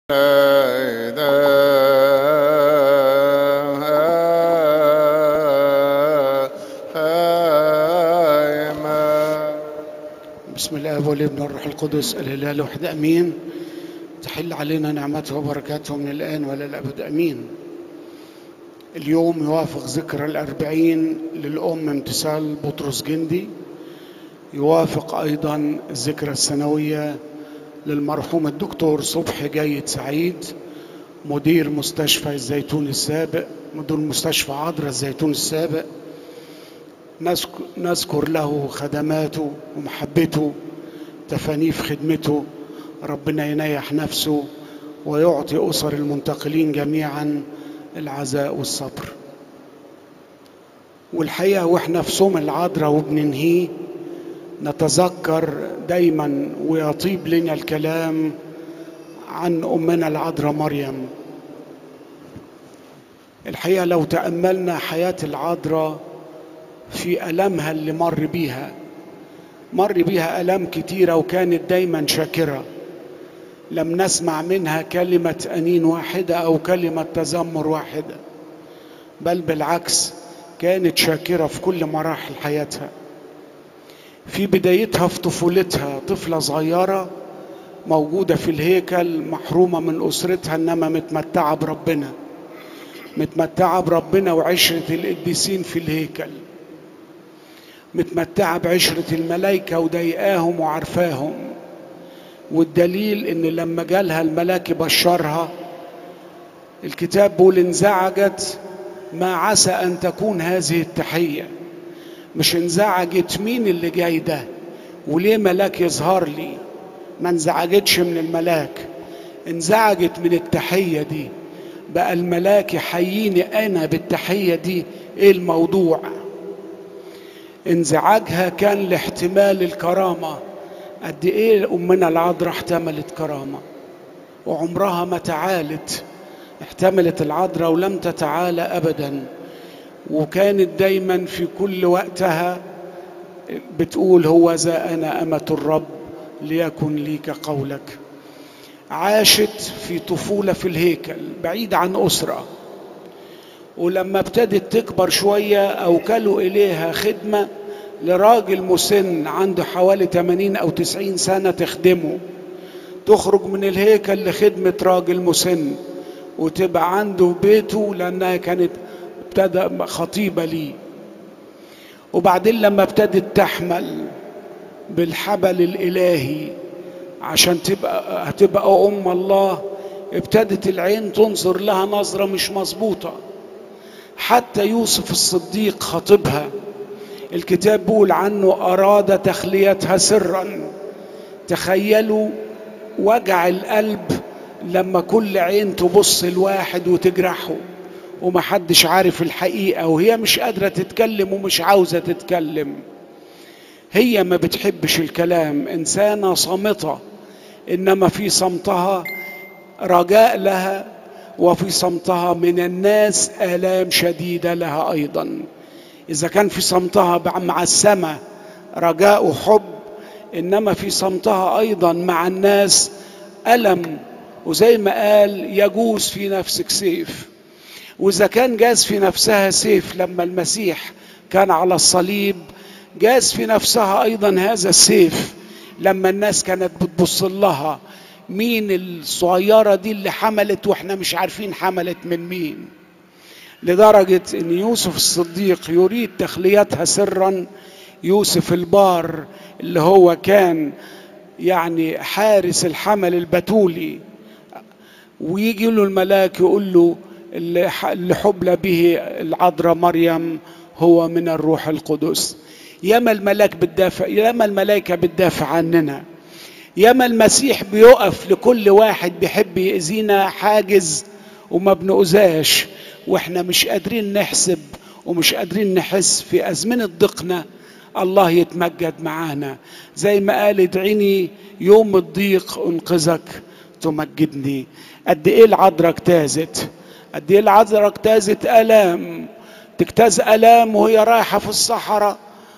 بسم الله والابن والروح القدس الاله الواحد امين تحل علينا نعمته وبركاته من الان والى الابد امين اليوم يوافق ذكرى الأربعين للأم امتثال بطرس جندي يوافق أيضا الذكرى السنوية للمرحوم الدكتور صبحي جيد سعيد مدير مستشفى الزيتون السابق مدير مستشفى عذراء الزيتون السابق نذكر له خدماته ومحبته تفانيه في خدمته ربنا ينيح نفسه ويعطي أسر المنتقلين جميعا العزاء والصبر والحقيقة واحنا في صوم العذراء وبننهيه نتذكر دايما ويطيب لنا الكلام عن أمنا العذراء مريم الحقيقة لو تأملنا حياة العذراء في ألمها اللي مر بيها مر بيها ألم كتيرة وكانت دايما شاكرة لم نسمع منها كلمة أنين واحدة أو كلمة تذمر واحدة بل بالعكس كانت شاكرة في كل مراحل حياتها في بدايتها في طفولتها طفلة صغيرة موجودة في الهيكل محرومة من أسرتها إنما متمتعة بربنا متمتعة بربنا وعشرة القديسين في الهيكل متمتعة بعشرة الملائكة وضايقاهم وعارفاهم والدليل ان لما جالها الملاك بشرها الكتاب بيقول انزعجت ما عسى ان تكون هذه التحيه مش انزعجت مين اللي جاي ده وليه ملاك يظهر لي ما انزعجتش من الملاك انزعجت من التحيه دي بقى الملاك يحييني انا بالتحيه دي ايه الموضوع انزعاجها كان لاحتمال الكرامه قد ايه امنا العذراء احتملت كرامه وعمرها ما تعالت احتملت العذراء ولم تتعالى ابدا وكانت دايما في كل وقتها بتقول هو ذا انا امه الرب ليكن لي كقولك عاشت في طفوله في الهيكل بعيد عن اسره ولما ابتدت تكبر شويه اوكلوا اليها خدمه لراجل مسن عنده حوالي 80 أو 90 سنة تخدمه تخرج من الهيكل لخدمة راجل مسن وتبقى عنده بيته لأنها كانت ابتدى خطيبة ليه وبعدين لما ابتدت تحمل بالحبل الإلهي عشان تبقى هتبقى أم الله ابتدت العين تنظر لها نظرة مش مظبوطة حتى يوسف الصديق خطيبها الكتاب بيقول عنه أراد تخليتها سرا تخيلوا وجع القلب لما كل عين تبص الواحد وتجرحه ومحدش عارف الحقيقة وهي مش قادرة تتكلم ومش عاوزة تتكلم هي ما بتحبش الكلام إنسانة صامتة إنما في صمتها رجاء لها وفي صمتها من الناس آلام شديدة لها أيضاً إذا كان في صمتها مع السماء رجاء وحب إنما في صمتها أيضا مع الناس ألم وزي ما قال يجوز في نفسك سيف وإذا كان جاز في نفسها سيف لما المسيح كان على الصليب جاز في نفسها أيضا هذا السيف لما الناس كانت بتبص لها مين الصغيرة دي اللي حملت واحنا مش عارفين حملت من مين لدرجة أن يوسف الصديق يريد تخليتها سرا يوسف البار اللي هو كان يعني حارس الحمل البتولي ويجي له الملاك يقول له اللي حبل به العذراء مريم هو من الروح القدس ياما الملاك بتدافع ياما الملائكة بتدافع عننا ياما المسيح بيقف لكل واحد بيحب يأذينا حاجز وما بنؤذاش واحنا مش قادرين نحسب ومش قادرين نحس في أزمنة ضيقنا الله يتمجد معانا زي ما قال ادعيني يوم الضيق انقذك تمجدني قد ايه العذراء اجتازت قد ايه العذراء اجتازت الام تجتاز الام وهي رايحه في الصحراء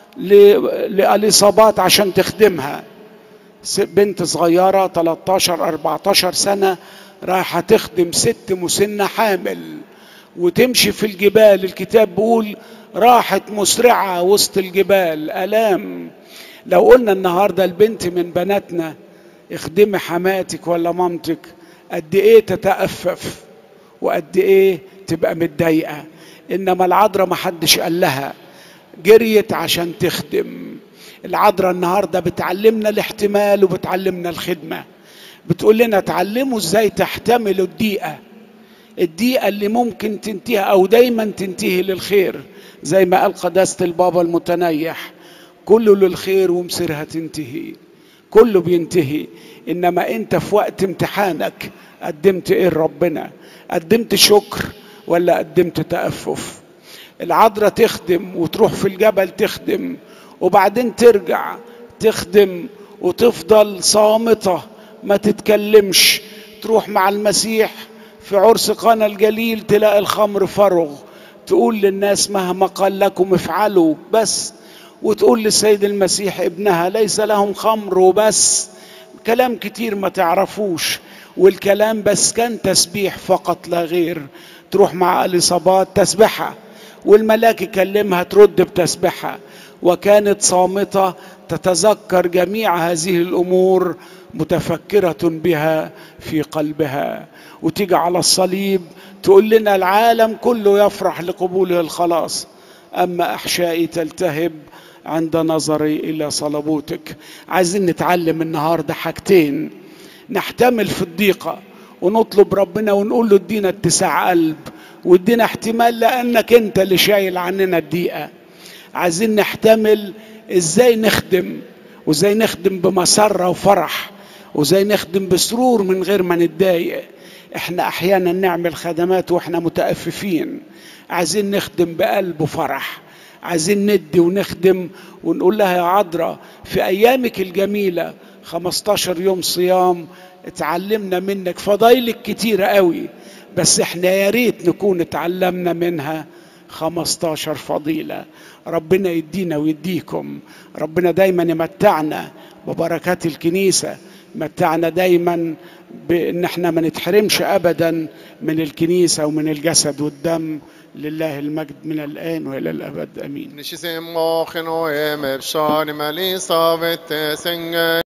لاليصابات عشان تخدمها بنت صغيره 13 14 سنه رايحة تخدم ست مسنة حامل وتمشي في الجبال الكتاب بيقول راحت مسرعة وسط الجبال ألام لو قلنا النهاردة البنت من بناتنا اخدمي حماتك ولا مامتك قد ايه تتأفف وقد ايه تبقى متضايقة انما العذراء ما حدش قال لها جريت عشان تخدم العذراء النهارده بتعلمنا الاحتمال وبتعلمنا الخدمه بتقول لنا اتعلموا ازاي تحتملوا الضيقه الضيقه اللي ممكن تنتهي او دايما تنتهي للخير زي ما قال قداسه البابا المتنيح كله للخير ومصيرها تنتهي كله بينتهي انما انت في وقت امتحانك قدمت ايه لربنا قدمت شكر ولا قدمت تأفف العذراء تخدم وتروح في الجبل تخدم وبعدين ترجع تخدم وتفضل صامتة ما تتكلمش تروح مع المسيح في عرس قانا الجليل تلاقي الخمر فرغ تقول للناس مهما قال لكم افعلوا بس وتقول للسيد المسيح ابنها ليس لهم خمر وبس كلام كتير ما تعرفوش والكلام بس كان تسبيح فقط لا غير تروح مع اليصابات تسبحها والملاك يكلمها ترد بتسبحها وكانت صامته تتذكر جميع هذه الامور متفكره بها في قلبها وتيجي على الصليب تقول لنا العالم كله يفرح لقبوله الخلاص اما احشائي تلتهب عند نظري الى صلبوتك عايزين نتعلم النهارده حاجتين نحتمل في الضيقه ونطلب ربنا ونقول له ادينا اتساع قلب وادينا احتمال لانك انت اللي شايل عننا الضيقه عايزين نحتمل ازاي نخدم وازاي نخدم بمسره وفرح وازاي نخدم بسرور من غير ما نتضايق احنا احيانا نعمل خدمات واحنا متأففين عايزين نخدم بقلب وفرح عايزين ندي ونخدم ونقول لها يا عذراء في ايامك الجميله 15 يوم صيام اتعلمنا منك فضايلك كتيرة قوي بس احنا يا ريت نكون اتعلمنا منها 15 فضيلة ربنا يدينا ويديكم ربنا دايما يمتعنا ببركات الكنيسة متعنا دايما بان احنا ما نتحرمش ابدا من الكنيسة ومن الجسد والدم لله المجد من الآن وإلى الأبد أمين Nishisim mochen oem ebshani mali savet sengen